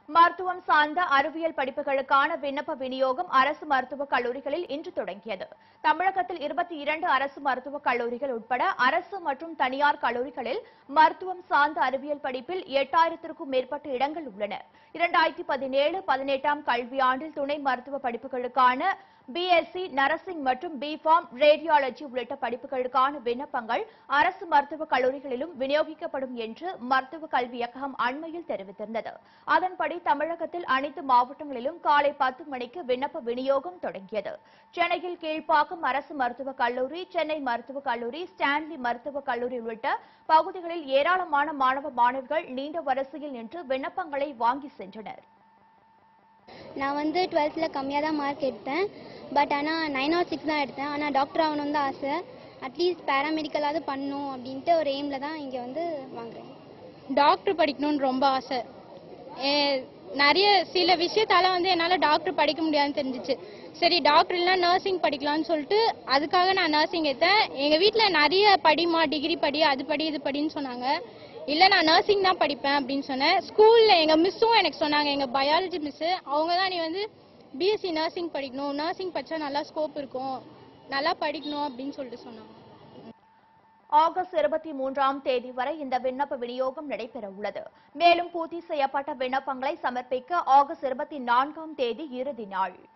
மருத்துவம் சார்ந்த அறிவியல் படிப்புகளுக்கான விண்ணப்ப விநியோகம் அரசு மருத்துவக் கல்லூரிகளில் இன்று தொடங்கியது தமிழகத்தில் இருபத்தி இரண்டு அரசு மருத்துவக் கல்லூரிகள் உட்பட அரசு மற்றும் தனியார் கல்லூரிகளில் மருத்துவம் சார்ந்த அறிவியல் படிப்பில் எட்டாயிரத்திற்கும் மேற்பட்ட இடங்கள் உள்ளன இரண்டாயிரத்தி பதினேழு பதினெட்டாம் கல்வியாண்டில் துணை மருத்துவ படிப்புகளுக்கான பிஎஸ்சி நர்சிங் மற்றும் பிஃபார்ம் ரேடியாலஜி உள்ளிட்ட படிப்புகளுக்கான விண்ணப்பங்கள் அரசு மருத்துவக் கல்லூரிகளிலும் விநியோகிக்கப்படும் என்று மருத்துவ கல்வி இயக்ககம் அண்மையில் தெரிவித்திருந்தது அதன்படி தமிழகத்தில் அனைத்து மாவட்டங்களிலும் காலை பத்து மணிக்கு விண்ணப்ப விநியோகம் தொடங்கியது சென்னையில் கீழ்ப்பாக்கம் அரசு மருத்துவக் கல்லூரி சென்னை மருத்துவக் கல்லூரி ஸ்டான்லி மருத்துவக் கல்லூரி உள்ளிட்ட பகுதிகளில் ஏராளமான மாணவ மாணவிகள் நீண்ட வரிசையில் நின்று விண்ணப்பங்களை வாங்கி சென்றனர் நான் வந்து டுவெல்த்தில் கம்மியாக தான் மார்க் எடுத்தேன் பட் ஆனால் நைன் நாட் சிக்ஸ் தான் எடுத்தேன் ஆனால் டாக்டர் ஆகணும்னு தான் ஆசை அட்லீஸ்ட் பேராமெடிக்கலாவது பண்ணணும் அப்படின்ட்டு ஒரு எய்மில் தான் இங்கே வந்து வாங்குறேன் டாக்டர் படிக்கணும்னு ரொம்ப ஆசை ஏ- நிறைய சில விஷயத்தால வந்து என்னால் டாக்டர் படிக்க முடியாதுன்னு தெரிஞ்சிச்சு சரி டாக்டர் இல்லைனா நர்சிங் படிக்கலாம்னு சொல்லிட்டு அதுக்காக நான் நர்சிங் எடுத்தேன் எங்கள் வீட்டில் நிறைய படிமா டிகிரி படி அது படி இது படின்னு சொன்னாங்க இல்லை நான் நர்சிங் தான் படிப்பேன் அப்படின்னு சொன்னேன் ஸ்கூலில் எங்கள் மிஸ்ஸும் எனக்கு சொன்னாங்க எங்கள் பயாலஜி மிஸ்ஸு அவங்க தான் நீ வந்து பிஎஸ்சி நர்சிங் படிக்கணும் நர்சிங் படித்தா நல்லா ஸ்கோப் இருக்கும் நல்லா படிக்கணும் அப்படின்னு சொல்லிட்டு சொன்னாங்க ஆகஸ்ட் இருபத்தி மூன்றாம் தேதி வரை இந்த விண்ணப்ப விநியோகம் நடைபெற உள்ளது மேலும் பூர்த்தி செய்யப்பட்ட விண்ணப்பங்களை சமர்ப்பிக்க ஆகஸ்ட் இருபத்தி நான்காம் தேதி இறுதி நாள்